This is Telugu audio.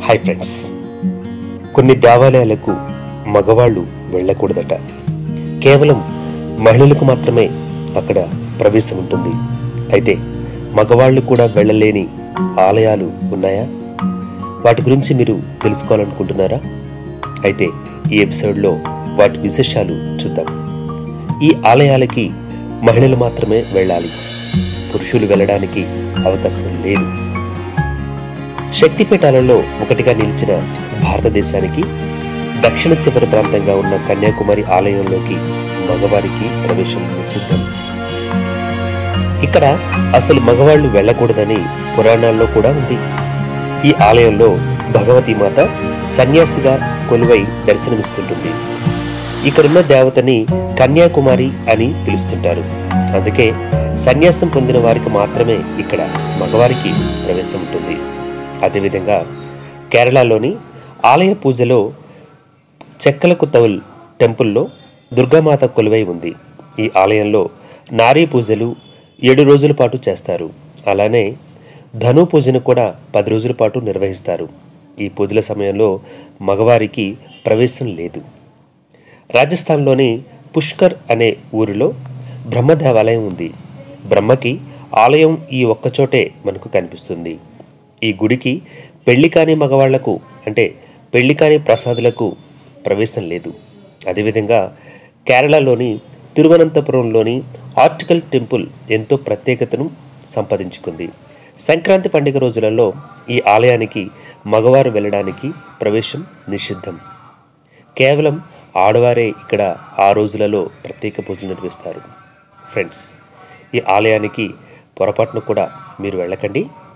హాయ్ ఫ్రెండ్స్ కొన్ని దేవాలయాలకు మగవాళ్ళు వెళ్ళకూడదట కేవలం మహిళలకు మాత్రమే అక్కడ ప్రవేశం ఉంటుంది అయితే మగవాళ్ళు కూడా వెళ్ళలేని ఆలయాలు ఉన్నాయా వాటి గురించి మీరు తెలుసుకోవాలనుకుంటున్నారా అయితే ఈ ఎపిసోడ్లో వాటి విశేషాలు చూద్దాం ఈ ఆలయాలకి మహిళలు మాత్రమే వెళ్ళాలి పురుషులు వెళ్ళడానికి అవకాశం లేదు శక్తిపీఠాలలో ఒకటిగా నిలిచిన భారతదేశానికి దక్షిణ చివరి ప్రాంతంగా ఉన్న కన్యాకుమారి ఆలయంలోకి మగవారికి ప్రవేశం నిషిద్ధం ఇక్కడ అసలు మగవాళ్ళు వెళ్ళకూడదని పురాణాల్లో కూడా ఉంది ఈ ఆలయంలో భగవతి మాత సన్యాసిగా కొలువై దర్శనమిస్తుంటుంది ఇక్కడున్న దేవతని కన్యాకుమారి అని పిలుస్తుంటారు అందుకే సన్యాసం పొందిన వారికి మాత్రమే ఇక్కడ మగవారికి ప్రవేశం ఉంటుంది అదేవిధంగా కేరళలోని ఆలయ పూజలో చెక్కలకు తవుల్ టెంపుల్లో దుర్గామాత కొలువై ఉంది ఈ ఆలయంలో నారీ పూజలు ఏడు రోజుల పాటు చేస్తారు అలానే ధను పూజను కూడా పది రోజుల పాటు నిర్వహిస్తారు ఈ పూజల సమయంలో మగవారికి ప్రవేశం లేదు రాజస్థాన్లోని పుష్కర్ అనే ఊరిలో బ్రహ్మ దేవాలయం ఉంది బ్రహ్మకి ఆలయం ఈ ఒక్కచోటే మనకు కనిపిస్తుంది ఈ గుడికి పెళ్లి కాని మగవాళ్లకు అంటే పెళ్లి కాని ప్రసాదులకు ప్రవేశం లేదు అదేవిధంగా కేరళలోని తిరువనంతపురంలోని ఆర్టికల్ టెంపుల్ ఎంతో ప్రత్యేకతను సంపాదించుకుంది సంక్రాంతి పండుగ రోజులలో ఈ ఆలయానికి మగవారు వెళ్ళడానికి ప్రవేశం నిషిద్ధం కేవలం ఆడవారే ఇక్కడ ఆ రోజులలో ప్రత్యేక పూజలు నిర్వహిస్తారు ఫ్రెండ్స్ ఈ ఆలయానికి పొరపాటును కూడా మీరు వెళ్ళకండి